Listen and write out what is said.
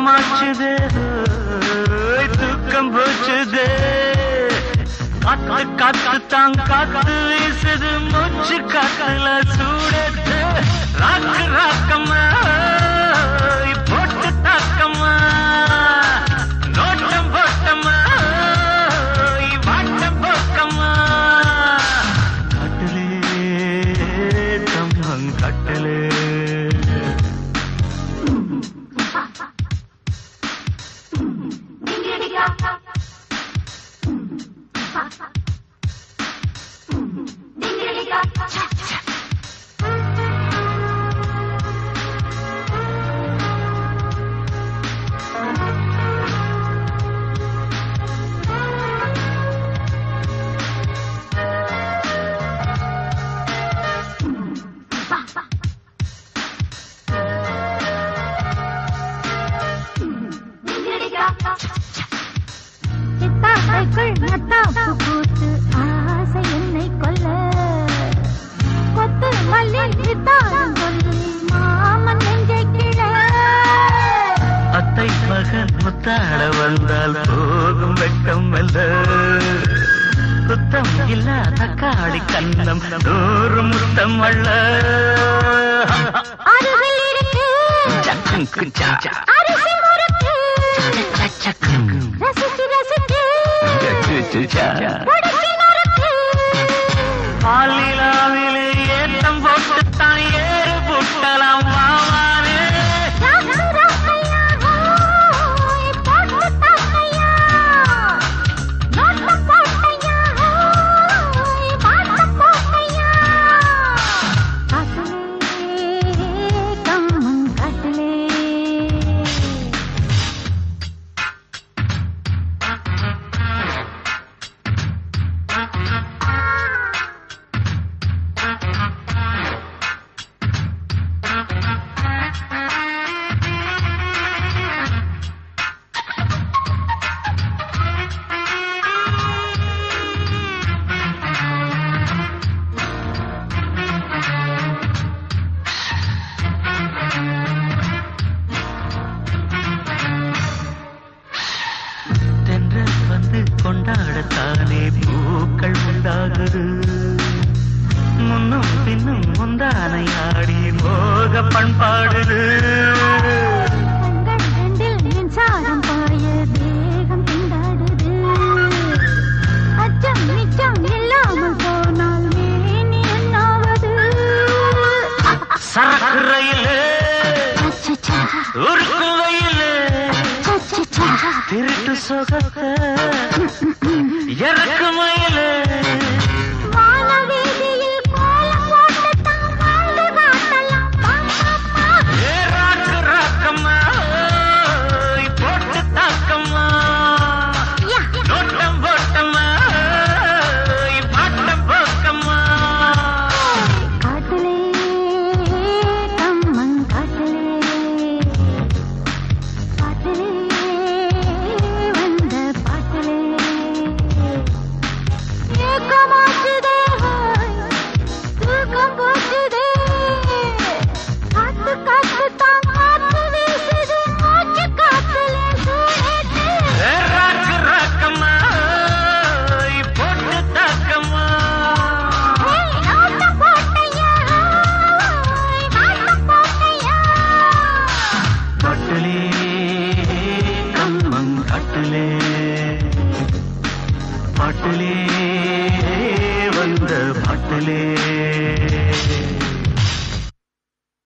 ஏக்கமாச்சுது தூக்கம் போச்சுது காத்து காத்து தான் காத்து வீசுது மூச்சு காத்துல சூடத்து ராக்கு ராக்கம்மா போட்டு தாக்கம்மா நோட்டம் போட்டம்மா வாட்டம் போக்கம்மா கட்டலே தம்மங் கட்டலே சித்தாடைக்குள் நட்டாப்பு பூத்து ஆசை என்னை கொல்ல கொத்து மல்லி சித்தாரம் சொல்லி மாமன் நெஞ்சை கிழ அத்தை மகன் முத்தாட வந்தால் போகும் வெட்கம் அல்ல குத்தம் இல்ல தக்காளி கண்ணம் நூறு முத்தம் அல்ல அருகில் இருக்கு அரிசி முறுக்கு ரசிச்சு ரசிச்சு உடச்சி நறுக்கு பாலிலாவிலே ஏத்தம் போட்டுத்தான் ஏறு புட்டலாம் மாவானே ராசு ராசையா ஹோய் போட்டு தாக்கையா நோட்டு போட்டையா ஹோய் பாட்டு போட்டையா காட்டுலே கம்மன் காட்டுலே தென்றல் வந்து கொண்டாடத்தானே பூக்கள் உண்டாகுது முன்னும் பின்னும் முந்தானை ஆடி மோக பண்பாடுது கண்கள் ரெண்டில் மின்சாரம் பாய தேகம் திண்டாடுது அச்சம் நிச்சம் இல்லாமல் போனால் மேனி என்னாவது சரக்கு ரயிலு அச்சச்சா, உருக்கு வயலு அச்சச்சா. திருட்டு சொகத்தை இறக்கு மயிலு வானவீதியில் கோலம் போட்டுத்தான் வாழ்ந்து காட்டலாம். பாப்பா. ஏறாக்கு ராக்கம்மா ஓய், போட்டு தாக்கம்மா யா. நோட்டம் போட்டம்மா ஓய், பாட்டம் போக்கம்மா காட்டுலே கம்மன் காட்டுலே பாட்டிலே வந்த பாட்டிலே ஏக்கமாச்சுதே தூக்கம் போச்சுதே காத்து காத்து தான் காத்து வீசுது மூச்சு காத்துல சூழேத்து ஏறாக்கு ராக்கம்மா ஓய், போட்டு தாக்கம்மா ஏய், நோட்டம் போட்டையா நாட்டம் போட்டையா கட்டலே கம்மங் கட்டலே பாட்டிலே வந்த பாட்டிலே